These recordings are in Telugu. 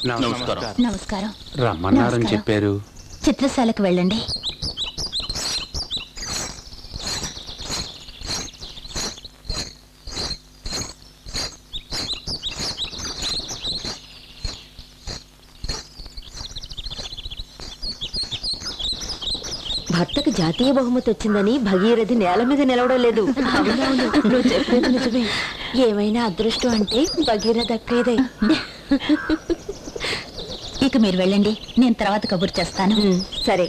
నమస్కారం నమస్కారం రమ్మన్నారని నమస్కారం. చెప్పారు చిత్రశాలకు వెళ్ళండి భర్తకు జాతీయ బహుమతి వచ్చిందని భగీరథి నేల మీద నిలవడం లేదు అవునవును నువ్వు చెప్పేది నిజమే ఏమైనా అదృష్టం అంటే భగీరథ అక్కయ్యదే ఇక మీరు వెళ్ళండి నేను తర్వాత కబుర్ చేస్తాను ఉమ్, సరే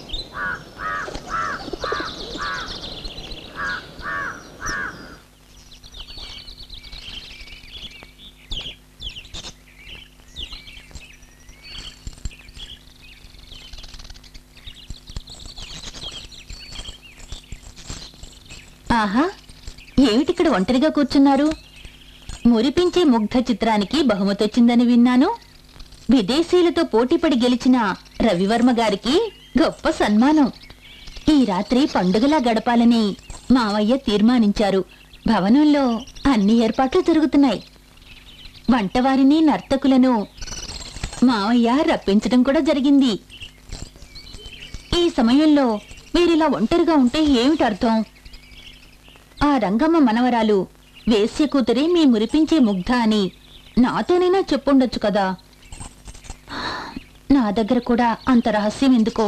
ఆహా ఏమిటిక్కడ ఒంటరిగా కూర్చున్నారు మురిపించే ముగ్ధ చిత్రానికి బహుమతి వచ్చిందని విన్నాను విదేశీయులతో పోటీపడి గెలిచిన రవివర్మ గారికి గొప్ప సన్మానం ఈ రాత్రి పండుగలా గడపాలని మావయ్య తీర్మానించారు భవనంలో అన్ని ఏర్పాట్లు జరుగుతున్నాయి వంటవారిని నర్తకులను మావయ్య రప్పించడం కూడా జరిగింది ఈ సమయంలో మీరిలా ఒంటరిగా ఉంటే ఏమిటి అర్థం ఆ రంగమ్మ మనవరాలు వేశ్య కూతురే మీ మురిపించే ముగ్ధ అని నాతోనైనా చెప్పుండొచ్చు కదా నా దగ్గర కూడా అంత రహస్యం ఎందుకో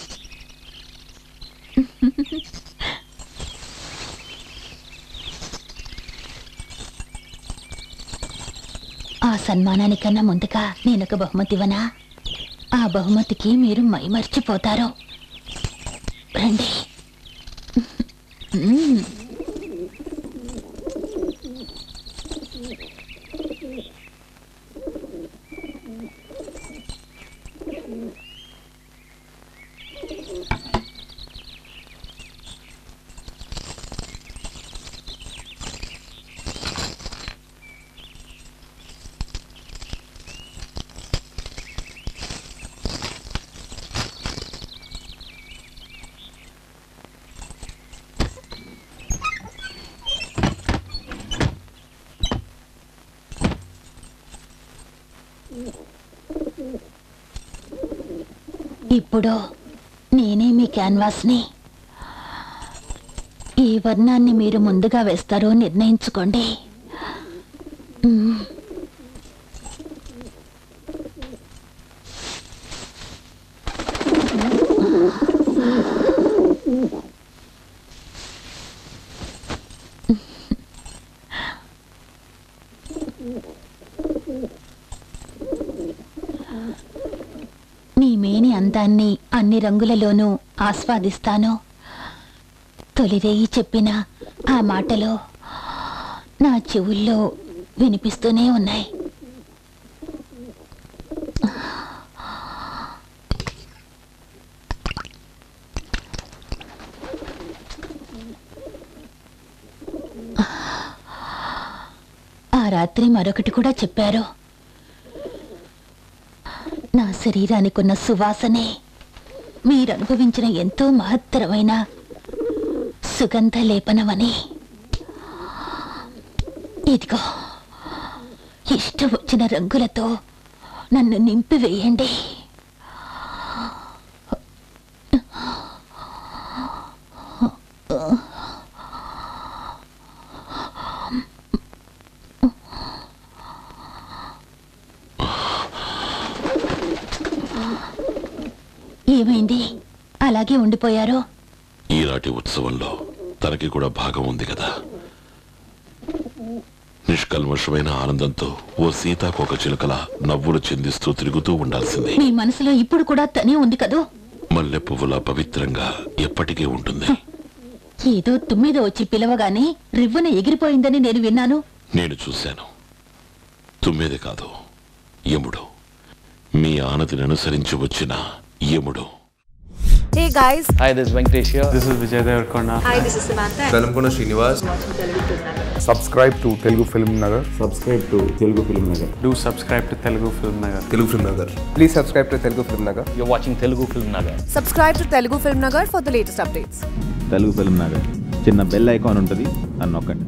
ఆ సన్మానానికన్నా ముందుగా నేనొక బహుమతి ఇవ్వనా ఆ బహుమతికి మీరు మైమర్చిపోతారు రండి మ్మ్. ఇప్పుడు నేనే మీ క్యాన్వాస్ని ఈ వర్ణాన్ని మీరు ముందుగా వేస్తారో నిర్ణయించుకోండి మ్మ్. నీ మేని అందాన్ని అన్ని రంగులలోనూ ఆస్వాదిస్తాను తొలిరేయి చెప్పిన ఆ మాటలు నా చెవుల్లో వినిపిస్తూనే ఉన్నాయి ఆ రాత్రి మరొకటి కూడా చెప్పారు నా శరీరానికున్న సువాసనే మీరనుభవించిన ఎంతో మహత్తరమైన సుగంధ లేపనమని ఇదిగో ఇష్టం వచ్చిన రంగులతో నన్ను నింపివేయండి ఏమైంది అలాగే ఉండిపోయారు ఈనాటి ఉత్సవంలో తనకి కూడా భాగం ఉంది కదా నిష్కల్మషమైన ఆనందంతో ఓ సీతాకోక చిలుకల నవ్వులు చిందిస్తూ తిరుగుతూ ఉండాల్సింది మీ మనసులో ఇప్పుడు కూడా తనే ఉంది కదూ మల్లె పువ్వులా పవిత్రంగా ఎప్పటికీ ఉంటుంది ఏదో తుమ్మిద వచ్చి పిలవగానే రివ్వున ఎగిరిపోయిందని నేను విన్నాను నేను చూశాను తుమ్మిది కాదు యముడు మీ ఆనతిని అనుసరించి వచ్చిన యముడు Hey guys, Hi, this is Venkatesh here. This is Vijay Devarakonda hi, this is Samantha. Velamkonda Srinivas subscribe to Telugu Film Nagar. Subscribe to Telugu Film Nagar do subscribe to Telugu Film Nagar Telugu Film Nagar Please subscribe to Telugu Film Nagar. You're watching Telugu Film Nagar. Subscribe to Telugu Film Nagar for the latest updates. Telugu Film Nagar చిన్న బెల్ ఐకాన్ ఉంటుంది అని నొక్కండి